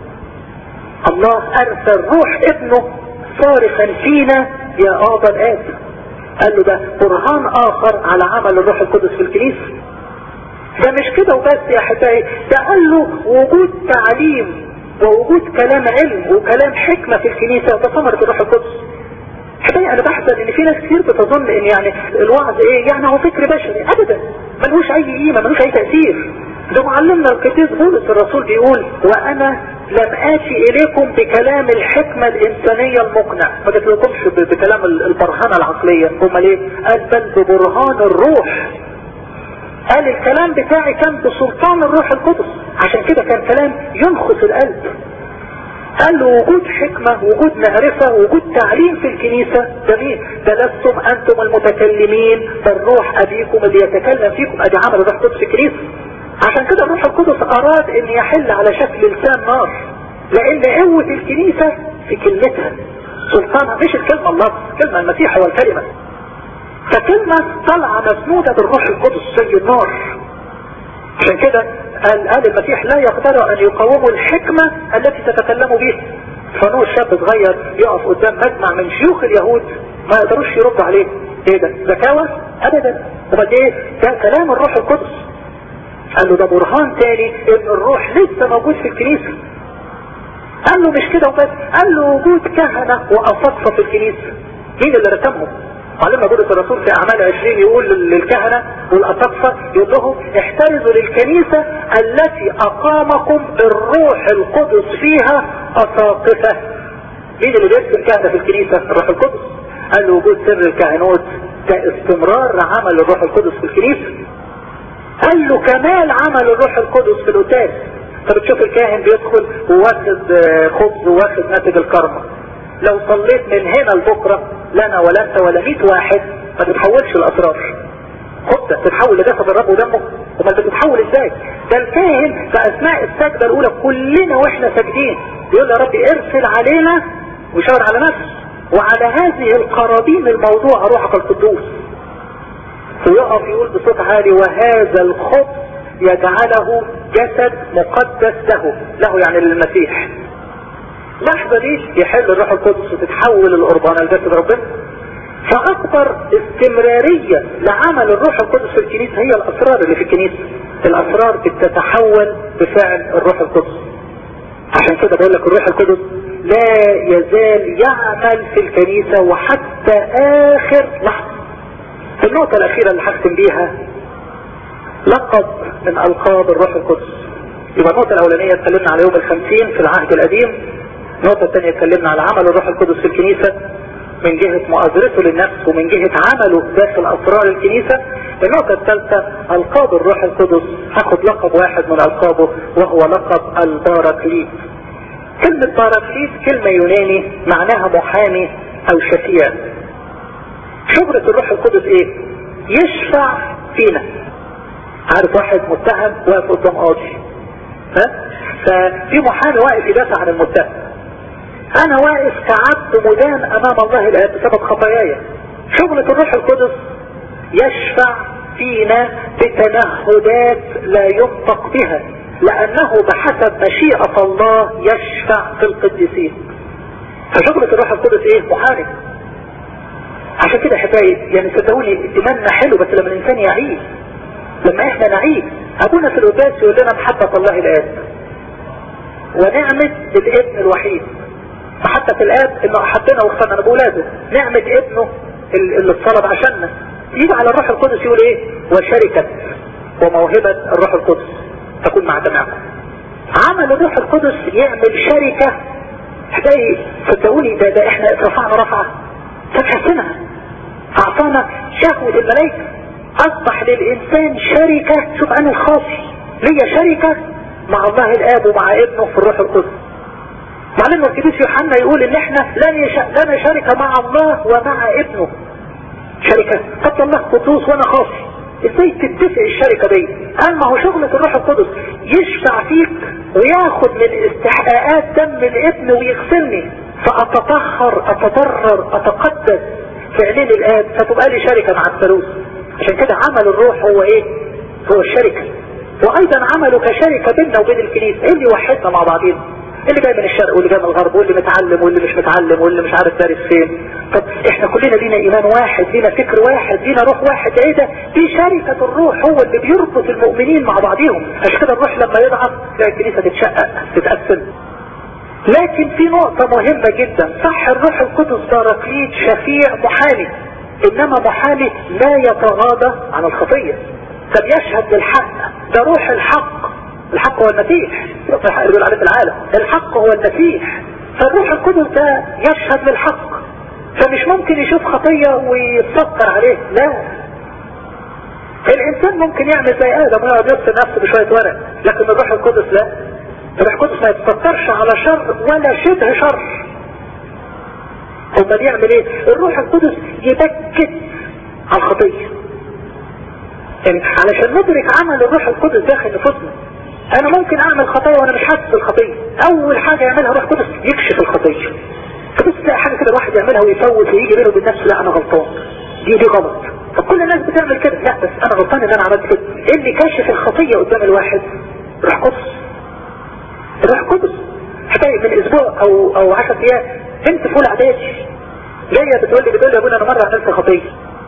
الله ارسل روح ابنه صارخا فينا يا ابا الاب قال له ده برهان اخر على عمل الروح القدس في الكنيسه ده مش كده وبس يا احبائي ده قال له وجود تعليم ووجود كلام علم وكلام حكمة في الكنيسة ده ثمرة الروح القدس احبائي انا بحزن ان في ناس كتير بتظن ان يعني الوعظ ايه يعني هو فكر بشري ابدا ملوش اي قيمة ملوش اي تأثير ده معلمنا القديس بولس الرسول بيقول وانا لم اتي اليكم بكلام الحكمة الانسانية المقنع ما جاتلكمش بكلام البرهانة العقلية امال ايه قال بل ببرهان الروح قال الكلام بتاعي كان بسلطان الروح القدس عشان كده كان كلام ينخص القلب قال له وجود حكمة وجود معرفة وجود تعليم في الكنيسة جميل ده لستم انتم المتكلمين بل روح ابيكم اللي يتكلم فيكم ادي عمل الروح القدس في الكنيسة عشان كده الروح القدس اراد ان يحل على شكل لسان نار لان قوة الكنيسة في كلمتها سلطانها مش الكلمة الله كلمة المسيح هو الكلمة فكلمة طالعة مسنودة بالروح القدس زي النار عشان كده قال, قال المسيح لا يقدر ان يقاوموا الحكمة التي تتكلم بها فنور شاب صغير يقف قدام مجمع من شيوخ اليهود ما يقدروش يرد عليه ايه ده ذكاوة ابدا امال ايه ده كلام الروح القدس قال له ده برهان تاني ان الروح لسه موجود في الكنيسة قال له مش كده وبس قال له وجود كهنة وأساقفة في الكنيسة مين اللي رسمهم معلمنا بولس الرسول في اعمال 20 يقول للكهنة والاساقفة يقول لهم احترزوا للكنيسة التي اقامكم الروح القدس فيها اساقفة مين اللي بيرسم كهنة في الكنيسة الروح القدس قال له وجود سر الكهنوت كاستمرار عمل الروح القدس في الكنيسة قال له كمال عمل الروح القدس في القداس انت بتشوف الكاهن بيدخل وواخد خبز وواخد ناتج الكرمة لو صليت من هنا لبكرة لنا ولا انت ولا 100 واحد ما تتحولش الاسرار خبزة تتحول لجسد الرب ودمه وما تتحول ازاي ده الكاهن في اثناء السجدة الاولى كلنا واحنا ساجدين يقول يا ربي ارسل علينا ويشاور على نفسه وعلى هذه القرابين الموضوع روحك القدوس ويقف يقول بصوت عالي وهذا الخبز يجعله جسد مقدس له له يعني للمسيح لحظة دي يحل الروح القدس وتتحول القربان لجسد ربنا فأكبر استمرارية لعمل الروح القدس في الكنيسة هي الأسرار اللي في الكنيسة الأسرار بتتحول بفعل الروح القدس عشان كده بقول لك الروح القدس لا يزال يعمل في الكنيسة وحتى آخر لحظة النقطة الأخيرة اللي هختم بيها لقب من ألقاب الروح القدس يبقى النقطة الأولانية اتكلمنا على يوم الخمسين في العهد القديم النقطة الثانية اتكلمنا على عمل الروح القدس في الكنيسة من جهة مؤازرته للنفس ومن جهة عمله داخل أسرار الكنيسة النقطة الثالثة ألقاب الروح القدس هاخد لقب واحد من ألقابه وهو لقب الباراكليت كلمة باراكليت كلمة يوناني معناها محامي أو شفيع شغلة الروح القدس ايه يشفع فينا عارف واحد متهم واقف قدام قاضي ها ففي محامي واقف يدافع عن المتهم انا واقف كعبد مدان امام الله الاب بسبب خطاياي شغلة الروح القدس يشفع فينا بتنهدات لا ينطق بها لانه بحسب مشيئة الله يشفع في القديسين فشغلة الروح القدس ايه محارب عشان كده حكاية يعني صدقوني ايماننا حلو بس لما الانسان يعيش لما احنا نعيش ابونا في القداس يقول لنا محبة الله الاب ونعمة الابن الوحيد محبة الاب انه احبنا واختارنا بولاده نعمة ابنه اللي اتصلب عشاننا يجي على الروح القدس يقول ايه وشركة وموهبة الروح القدس تكون مع جماعكم عمل الروح القدس يعمل شركة حكاية صدقوني ده, ده احنا رفعنا رفعة فتحسنها اعطانا شهوة الملائكة اصبح للانسان شركة شوف انا الخاصي ليا شركة مع الله الاب ومع ابنه في الروح القدس معلم القديس يوحنا يقول ان احنا لنا شركة مع الله ومع ابنه شركة قد الله قدوس وانا خاصي ازاي تتفق الشركة دي قال ما هو شغلة الروح القدس يشفع فيك وياخد من استحقاقات دم الابن ويغسلني فاتطهر اتضرر اتقدس في عينين الاب فتبقى لي شركة مع الثالوث عشان كده عمل الروح هو ايه هو الشركة وايضا عمله كشركة بيننا وبين الكنيسة ايه اللي يوحدنا مع بعضين اللي جاي من الشرق واللي جاي من الغرب واللي متعلم واللي مش متعلم واللي مش عارف دارس فين طب احنا كلنا لينا ايمان واحد لينا فكر واحد لينا روح واحد ايه ده دي شركة الروح هو اللي بيربط المؤمنين مع بعضهم عشان كده الروح لما يضعف تلاقي الكنيسة تتشقق تتقسم لكن في نقطة مهمة جدا صح الروح القدس باركليت شفيع محامي انما محامي لا يتغاضى عن الخطية ده بيشهد للحق ده روح الحق الحق هو المسيح الحق اللي بيقول عليه في العالم الحق هو المسيح فالروح القدس ده يشهد للحق فمش ممكن يشوف خطية ويتسكر عليه لا الانسان ممكن يعمل زي ادم ويقعد يغسل نفسه بشوية ورق لكن الروح القدس لا الروح القدس ما يتسكرش على شر ولا شبه شر امال يعمل ايه الروح القدس يبكت على الخطية يعني علشان ندرك عمل الروح القدس داخل نفوسنا انا ممكن اعمل خطية وانا مش حاسس بالخطية اول حاجة يعملها الروح القدس يكشف الخطية فبس تلاقي حاجة كده الواحد يعملها ويفوت ويجي بينه وبين نفسه لا انا غلطان دي دي غلط طب كل الناس بتعمل كده لا بس انا غلطان ان انا عملت كده ايه اللي كاشف الخطية قدام الواحد روح قدس روح قدس حكاية من اسبوع او او 10 ايام بنت فول اعدادي جاية بتقول لي بتقول لي يا ابونا انا مرة عملت خطية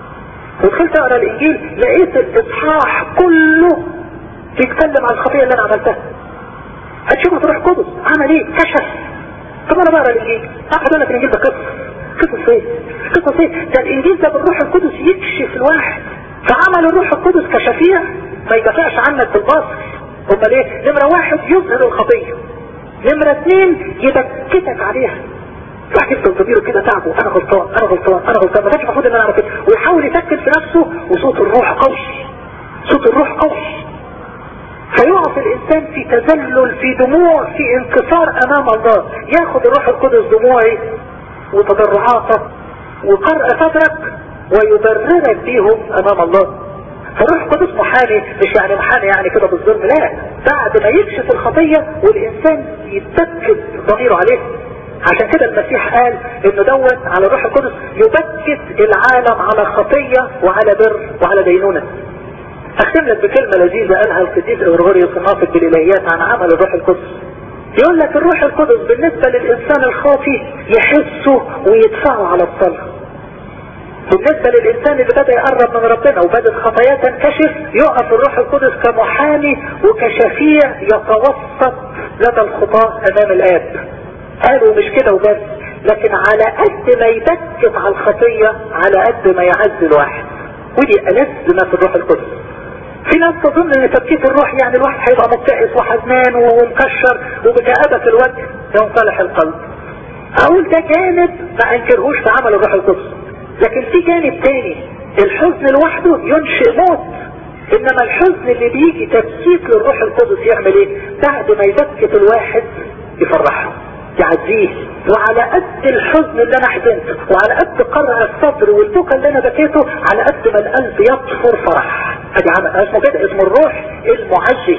ودخلت اقرا الانجيل لقيت الاصحاح كله بيتكلم عن الخطيئة اللي انا عملتها هتشوفوا تروح قدس عمل ايه كشف طب انا بقرا الانجيل اقعد اقول لك الانجيل ده قصص قصص ايه قصص ايه ده الانجيل ده بالروح القدس يكشف الواحد فعمل الروح القدس كشفيع ما يدافعش عنك بالباطل امال ايه نمرة واحد يظهر الخطية نمرة اثنين يبكتك عليها واحد يفضل ضميره كده تعبه انا غلطان انا غلطان انا غلطان ما كانش المفروض ان انا اعمل كده ويحاول يسكت في نفسه وصوت الروح قوي صوت الروح قوي فيقف الانسان في تذلل في دموع في انكسار امام الله ياخد الروح القدس دموعي وتضرعاتك وقرأ صدرك ويبررك بيهم امام الله فالروح القدس محامي مش يعني محامي يعني كده بالظلم لا بعد ما يكشف الخطية والانسان يتبكت ضميره عليه عشان كده المسيح قال انه دوت على الروح القدس يبكت العالم على خطية وعلى بر وعلى دينونة اختم لك بكلمة لذيذة قالها القديس اغرغوريوس الناطق بالالهيات عن عمل الروح القدس يقول لك الروح القدس بالنسبة للانسان الخاطي يحسه ويدفعه على الصلاة بالنسبة للإنسان اللي بدأ يقرب من ربنا وبدأت خطاياه تنكشف يقف الروح القدس كمحامي وكشفيع يتوسط لدى الخطاة أمام الآب قالوا مش كده وبس لكن على قد ما يبكت على الخطية على قد ما يعز الواحد ودي ألذ ما في الروح القدس في ناس تظن ان تبكيت الروح يعني الواحد هيبقى مبتئس وحزنان ومكشر وبكآبة في الوجه ينصلح القلب اقول ده جانب ما انكرهوش في عمل الروح القدس لكن في جانب تاني الحزن لوحده ينشئ موت انما الحزن اللي بيجي تبكيت للروح القدس يعمل ايه بعد ما يبكت الواحد يفرحه يعزيه وعلى قد الحزن اللي انا حزنته وعلى قد قرع الصدر والبكا اللي انا بكيته على قد ما القلب يطفر فرح ادي عمل اسمه كده اسمه الروح المعزي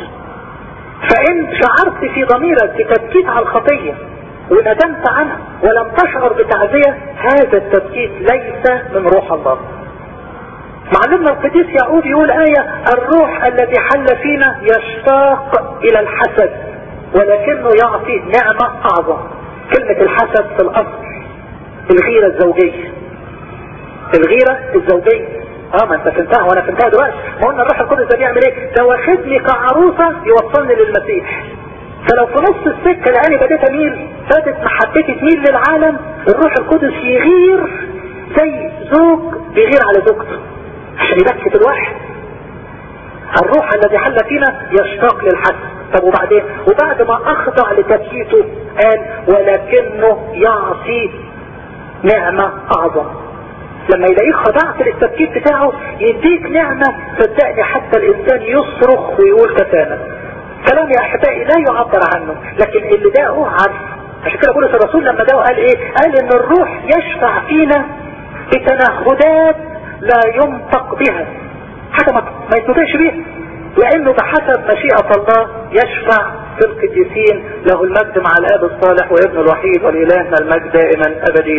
فان شعرت في ضميرك بتبكيت على الخطية وندمت عنها ولم تشعر بتعزية هذا التبكيت ليس من روح الله معلمنا القديس يعقوب يقول آية الروح الذي حل فينا يشتاق إلى الحسد ولكنه يعطي نعمة أعظم كلمة الحسد في الأصل الغيرة الزوجية الغيرة الزوجية اه ما انت فهمتها وانا فهمتها دلوقتي ما قلنا الروح القدس ده بيعمل ايه ده واخدني كعروسه يوصلني للمسيح فلو في نص السكه لاني بديت اميل بدت محبتي تميل للعالم الروح القدس يغير زي زوج بيغير على زوجته عشان يبكت الواحد الروح الذي حل فينا يشتاق للحسن طب وبعدين وبعد ما اخضع لتبكيته قال ولكنه يعطي نعمة اعظم لما يلاقيك خضعت للتبكيت بتاعه يديك نعمة صدقني حتى الانسان يصرخ ويقول كفانا كلام يا احبائي لا يعبر عنه لكن اللي داقه عارف عشان كده بولس الرسول لما داقه قال ايه قال ان الروح يشفع فينا بتنهدات لا ينطق بها حاجة ما يتنطقش بيها لانه بحسب مشيئة الله يشفع في القديسين له المجد مع الاب الصالح وابن الوحيد ولإلهنا المجد دائما ابديا